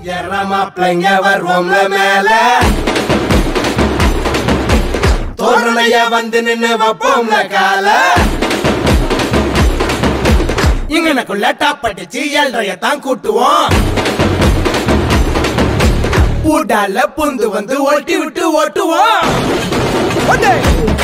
எற மாப்பிள்ளைங்க வருவோம்ல மேல தோரணைய வந்து நின்னு வைப்போம்ல கால இங்கனக்குள்ள டாப் அடிச்சு ஏழ்றைய தான் கூட்டுவோம் ஊடால புந்து வந்து ஓட்டி விட்டு ஓட்டுவோம் ஓட்டே.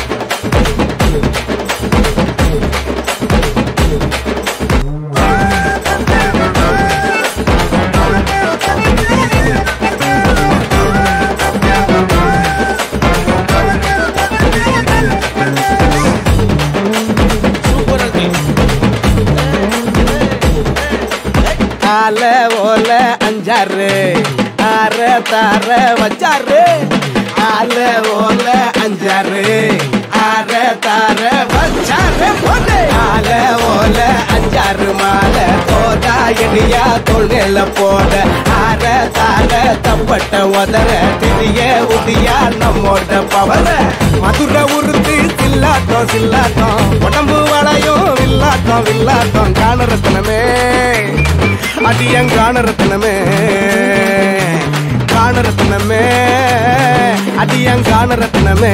ஆல ஓல அஞ்சாறு ஆற தார வச்சாரு ஆல ஓல அஞ்சாறு ஆற தார வச்சாரு போடு. ஆல ஓல அஞ்சாறு மாலை தோதா எடியா தொழில போட ஆற தார தப்பட்ட உதற திரிய உதியா நம்மோட பவர மதுரை உருத்து சில்லாட்டம் சில்லாட்டம் உடம்பு வளையும் வில்லாட்டம் வில்லாட்டம் காணரத்தனமே அடியன் காணரத்தனமே காணரத்தனமே அடியன் காணரத்தனமே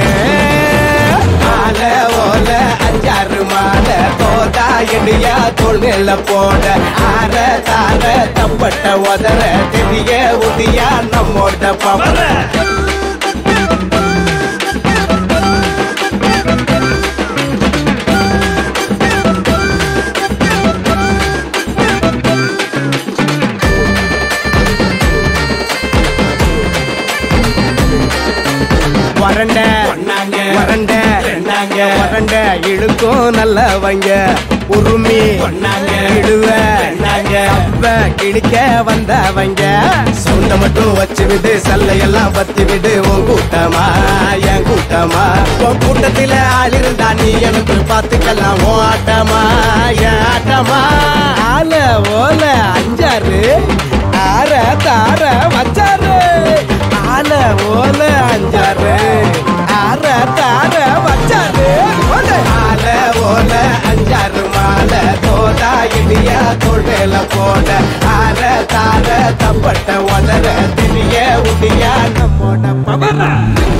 ஆல ஓல அஞ்சாறு மாலை தோதா எடியா தொழில போட ஆற தார தப்பட்ட உதற தெரிய உதியா நம்மோட பவர வறண்ட வறண்ட வறண்ட இழுக்கும் நல்லவங்க உருமி இடுவ அப்ப கிழிக்க வந்தவங்க சொந்த மட்டும் வச்சு விடு சல்லையெல்லாம் பத்தி விடு உன் கூட்டமா என் கூட்டமா உன் கூட்டத்தில ஆள் இருந்தா நீ எனக்கு பார்த்துக்கலாம் உன் ஆட்டமா என் ஆட்டமா ஆல ஓல அஞ்சாறு ஆற தார வச்சாரு ஆல ஓல அஞ்சாறு ஆற தார வச்சாரு ஆல ஓல அஞ்சாறு மாலை தோதா இடியா தொழில போட ஆற தார தப்பட்ட உதற திரிய உடியா நம்மோட பவர